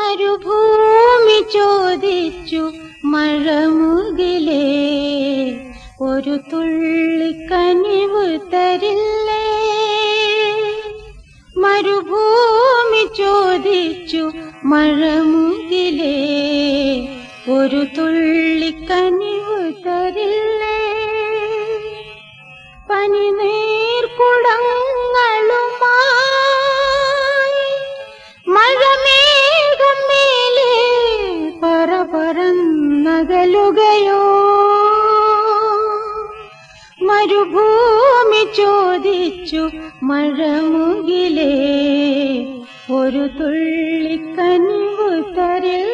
മരുഭൂമി ചോദിച്ചു മഴമുകിലേ ഒരു തുള്ളിക്കനിവ് തരില്ലേ മരുഭൂമി ചോദിച്ചു മഴമുകിലേ ഒരു തുള്ളിക്കനിവ് തരില്ലേ പനിനീർക്കുടങ്ങളുമായി മഴമേഘം മേലെ പറ പറന്നകലുകയോ മരുഭൂമി ചോദിച്ചു മഴമുകിലേ ഒരു തുള്ളിക്കനിവ് തരില്ല